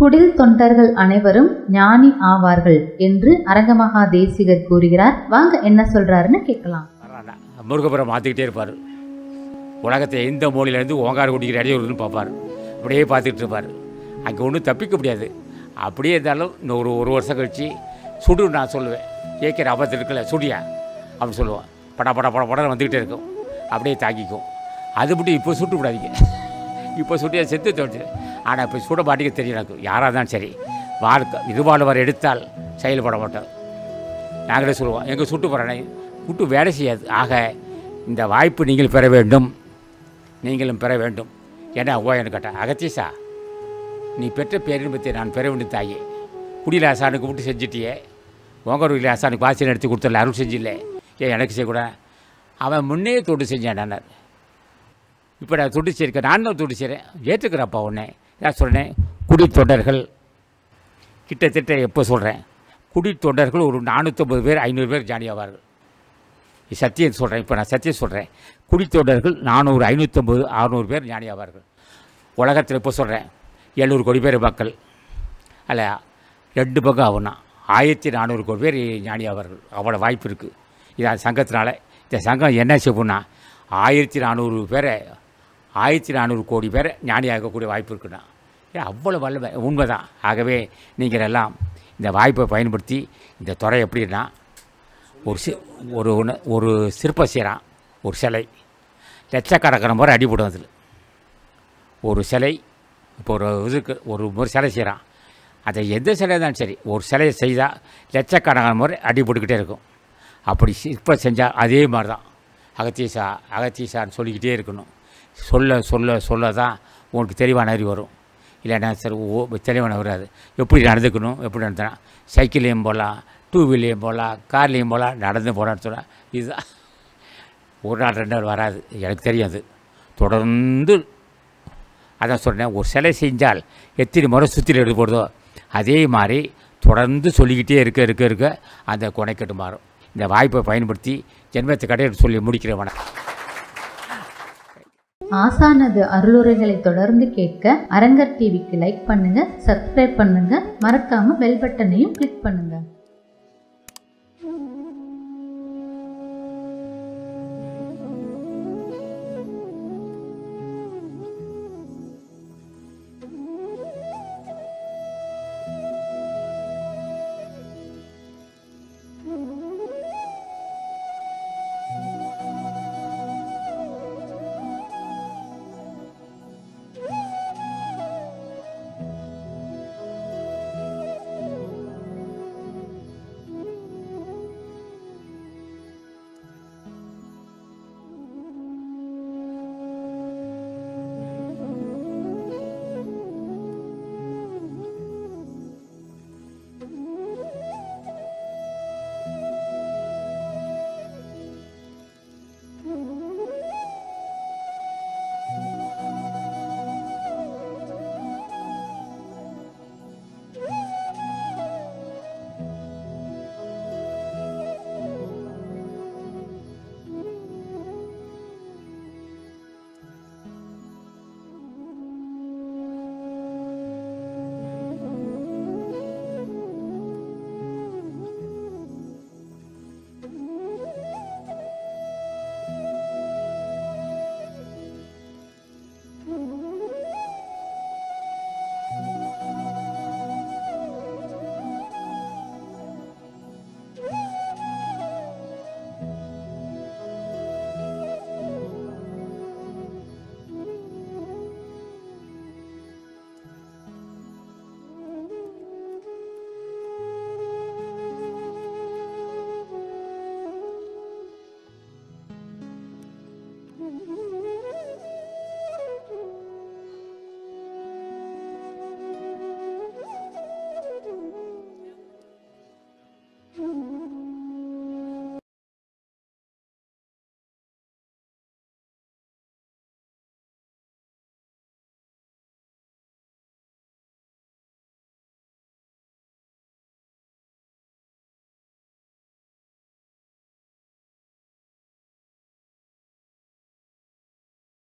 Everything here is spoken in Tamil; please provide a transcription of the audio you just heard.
குடில் தொண்டர்கள் அனைவரும் ஞானி ஆவார்கள் என்று அரங்கமகா தேசிகர் கூறுகிறார் வாங்க என்ன சொல்றாருன்னு கேட்கலாம் வர்றானா முருகபுரம் மாற்றிக்கிட்டே இருப்பார் உலகத்தை எந்த மூலையிலேருந்து ஓங்கார் குடிக்கிற இடையூறுன்னு பார்ப்பார் அப்படியே பார்த்துக்கிட்டு இருப்பார் அங்கே ஒன்றும் தப்பிக்க முடியாது அப்படியே இருந்தாலும் இன்னும் ஒரு ஒரு வருஷம் கழிச்சு சுடு நான் சொல்லுவேன் ஏக்கிற ஆபத்து இருக்குல்ல சுடியா அப்படின்னு சொல்லுவான் பட பட பட படம் வந்துக்கிட்டே இருக்கும் அப்படியே தாக்கிக்கும் அது மட்டும் இப்போ சுட்டு விடாதீங்க இப்போ சுட்டியா செத்து தோணுச்சு ஆனால் இப்போ சுட மாட்டிக்க தெரியும் எனக்கு யாராக இருந்தாலும் சரி வாழ்க்கை இருவாழ்வர் எடுத்தால் செயல்பட மாட்டோம் நாங்களே சொல்லுவோம் எங்கள் சுட்டு போகிறேனே விட்டு வேலை செய்யாது ஆக இந்த வாய்ப்பு நீங்கள் பெற வேண்டும் நீங்களும் பெற வேண்டும் ஏன்னா ஓயன்னு கேட்டேன் அகத்தீசா நீ பெற்ற பேரின்பத்தை நான் பெற வேண்டும் தாயே குடியில் ஆசானுக்கு விட்டு செஞ்சிட்டியே ஓங்கரூரில் ஆசானுக்கு வாசனை எடுத்து கொடுத்தல அருள் செஞ்சில்ல ஏன் எனக்கு செய்யக்கூடாது அவன் முன்னே தொண்டு செஞ்சான் நான் இப்போ நான் தொண்டு செய்யிருக்கேன் நான் தான் தொண்டு செய்கிறேன் ஏற்றுக்கிறப்பா உடனே நான் சொன்னேன் குடி தொண்டர்கள் கிட்டத்தட்ட எப்போ சொல்கிறேன் குடி தொண்டர்கள் ஒரு நானூற்றம்பது பேர் ஐநூறு பேர் ஜானி ஆவார்கள் இது சத்தியம் சொல்கிறேன் இப்போ நான் சத்தியம் சொல்கிறேன் குடி தொண்டர்கள் நானூறு ஐநூற்றம்பது அறநூறு பேர் ஞானி ஆவார்கள் உலகத்தில் இப்போ சொல்கிறேன் எழுநூறு கோடி பேர் மக்கள் அல்ல ரெண்டு பக்கம் ஆகும்னா ஆயிரத்தி நானூறு கோடி பேர் ஞானி ஆவார்கள் அவ்வளோ வாய்ப்பு இருக்குது இது சங்கத்தினால இந்த சங்கம் என்ன செய்யும்னா ஆயிரத்தி நானூறு பேரை ஆயிரத்தி நானூறு கோடி பேரை ஞானி ஆகக்கூடிய வாய்ப்பு இருக்குண்ணா ஏன் அவ்வளோ வல்லமை உண்மைதான் ஆகவே நீங்கள் எல்லாம் இந்த வாய்ப்பை பயன்படுத்தி இந்த துறை எப்படின்னா ஒரு சி ஒரு ஒன்று ஒரு சிற்பம் செய்கிறான் ஒரு சிலை லட்சக்கணக்கான முறை அடிபடும் அதில் ஒரு சிலை இப்போ ஒரு இதுக்கு ஒரு ஒரு சிலை செய்கிறான் அதை எந்த சிலை இருந்தாலும் சரி ஒரு சிலையை செய்தால் லட்சக்கணக்கான முறை அடிபட்டுக்கிட்டே இருக்கும் அப்படி சிற்பம் செஞ்சால் அதே மாதிரி தான் அகத்தீசா அகத்தீசான்னு சொல்லிக்கிட்டே இருக்கணும் சொல்ல சொல்ல சொல்ல தான் உனக்கு தெளிவான அறிவு வரும் இல்லைன்னா சரி ஓ தெளிவான வராது எப்படி நடந்துக்கணும் எப்படி நடந்தனா சைக்கிள்லேயும் போகலாம் டூ வீலையும் போகலாம் கார்லேயும் போகலாம் நடந்து போகலான்னு சொன்னால் இதுதான் ஒரு நாள் ரெண்டு நாள் வராது எனக்கு தெரியும் அது தொடர்ந்து அதான் சொன்னேன் ஒரு சிலை செஞ்சால் எத்தனை முறை சுற்றில் எடுத்து போடுதோ அதே மாதிரி தொடர்ந்து சொல்லிக்கிட்டே இருக்க இருக்க இருக்க அந்த குணைக்கட்டு மாறும் இந்த வாய்ப்பை பயன்படுத்தி ஜென்மத்தை கடையை சொல்லி முடிக்கிறவன ஆசானது அருளுரைகளை தொடர்ந்து கேட்க அரங்கர் டிவிக்கு லைக் பண்ணுங்க சப்ஸ்கிரைப் பண்ணுங்க மறக்காம பெல் பட்டனையும் கிளிக் பண்ணுங்க